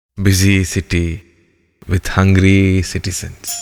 busy city with hungry citizens.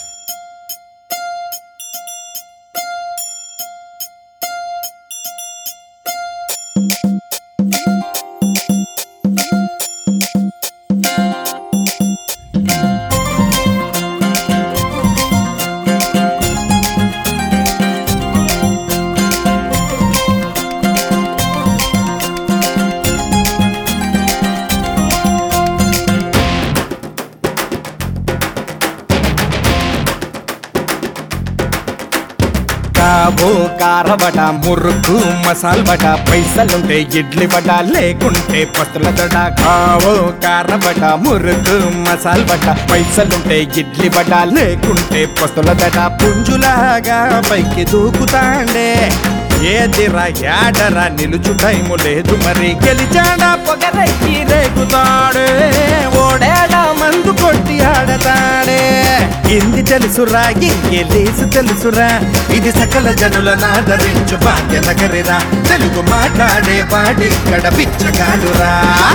కాబో కారబట murukku మసాల్ బట పైసలుంటే idli బట లేకుంటే పస్తుల దడ కావో కారబట మురుకు మసాల్ బట పైసలుంటే ఇడ్లీ బట లేకుంటే పస్తుల దడ పుంజులాగా పైకి దూకుతాండే ఏదిరా యాడరా నిలుచు టైము లేదు మరి గెలిచాడా పొగరెక్కి రేగుతాడే ఓడేడా మందు కొట్టి ఆడతాడే ఇంది తెలుసురా ఇంకెలేసు తెలుసురా ఇది సకల జనుల నాదరించు భాగ్య నగరిరా తెలుగు మాట్లాడే వాడి ఇక్కడ పిచ్చగాడురా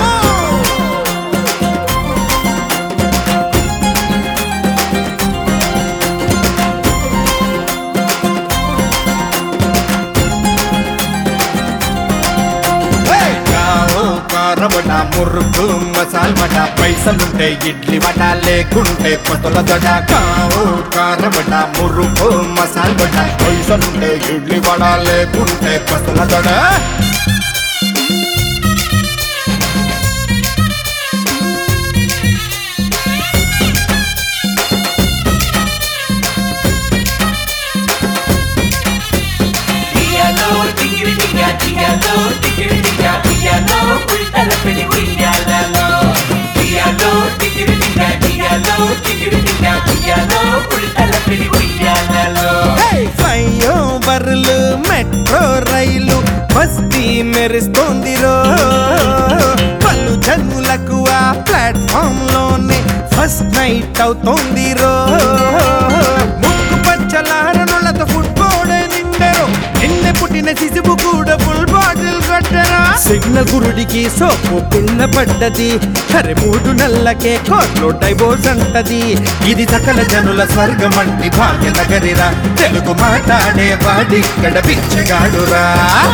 కావు కారబట మురుకు మసాల్ బట పైసలుంటే ఇడ్లీ బట లేకుంటే కొత్తల దడ కావు కారబట మురుకు మసాల్ బట పైసలుంటే ఇడ్లీ బట లేకుంటే కొత్తల దడ ఉయ్యాలో టింగిరి టింగా టింగాలో టింగిరి టింగా ఉయ్యాలో ఉల్టల పెళ్లి ఉయ్యాలలో ఉయ్యాలో టింగిరి టింగా టింగాలో టింగిరి టింగా ఉయ్యాలో ఉల్టల పెళ్లి ఉయ్యాలలో ఫ్లైఓవర్లు మెట్రో రైలు బస్తీ మెరుస్తోందిరో పలు జన్ములకు ఆ ప్లాట్ఫామ్ లోనే ఫస్ట్ నైట్ అవుతోందిరో ముక్కు పచ్చలారనులతో ఫుట్బాల్ నిండరు నిన్న పుట్టిన శిశువు కూడా ఫుల్ బాటిల్ కట్టరా సిగ్నల్ గురుడికి సోపు పిల్ల పడ్డది అరే మూడు నెలలకే కోర్టులో డైవోర్స్ అంటది ఇది సకల జనుల స్వర్గం అంటి భాగ్య నగరిరా తెలుగు మాట్లాడే వాడిక్కడ పిచ్చగాడురా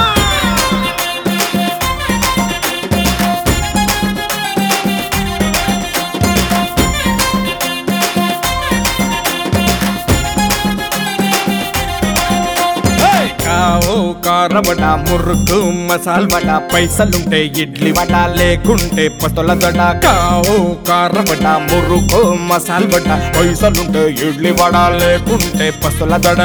కావు కారబట మురుకు మసాల్ బట పైసలుంటే ఇడ్లీ బట లేకుంటే పస్తుల దడ కావు కారబట మురుకు మసాల్ బట పైసలుంటే ఇడ్లీ బట లేకుంటే పస్తుల దడ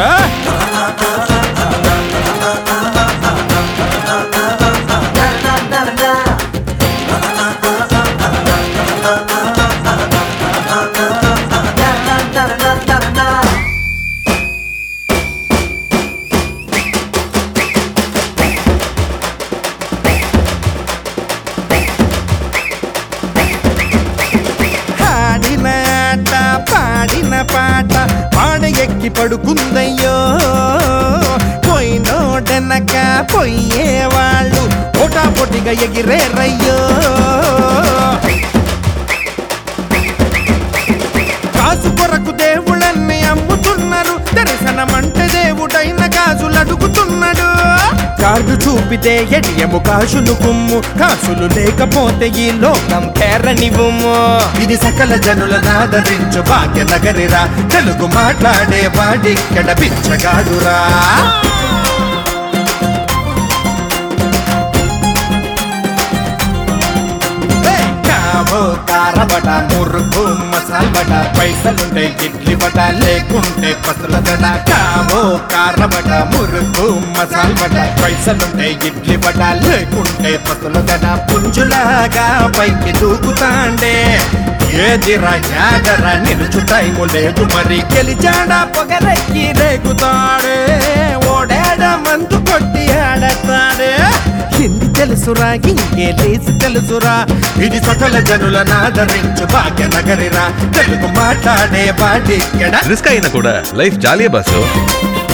ఆడిన ఆట పాడిన పాట పాడ ఎక్కి పడుకుందయ్యో పోయినోడనక పోయేవాళ్ళు పోటాపోటీగా ఎగిరేరయ్యో కాసు కొరకు దేవుళ్ళన్ని అమ్ముతున్నారు దర్శనమంటే దేవుడైన కాసులు అడుగుతున్నాడు కార్డు చూపితే ఎడియము కాసులు కుమ్ము కాసులు లేకపోతే ఈ లోకం కేరనివ్వము ఇది సకల జనుల నాదరించు భాగ్య నగరిరా తెలుగు మాట్లాడే వాడిక్కడ పిచ్చగాడురా కావో కారబట మురుకు మసాల్ బట పైసలుంటే ఇడ్లీ బట లేకుంటే పసుల దడ కావో కారబట మురుకు మసాల్ బట పైసలుంటే ఇడ్లీ బట లేకుంటే పసుల దడ పుంజులాగా పైకి దూకుతాండే ఏదిరా యాదరా నిలుచు టైము లేదు మరి గెలిచాడా పొగరెక్కి రేగుతాడే ఓడాడా మందు కొట్టి ఆడతాడే హిందీ తెలుసురా ఇంకే లేసి తెలుసురా ఇది సకల జనుల నాదరించు భాగ్య నగరిరా తెలుగు మాట్లాడే వాడిక్కడ రిస్క్ అయినా కూడా లైఫ్ జాలియే బాసు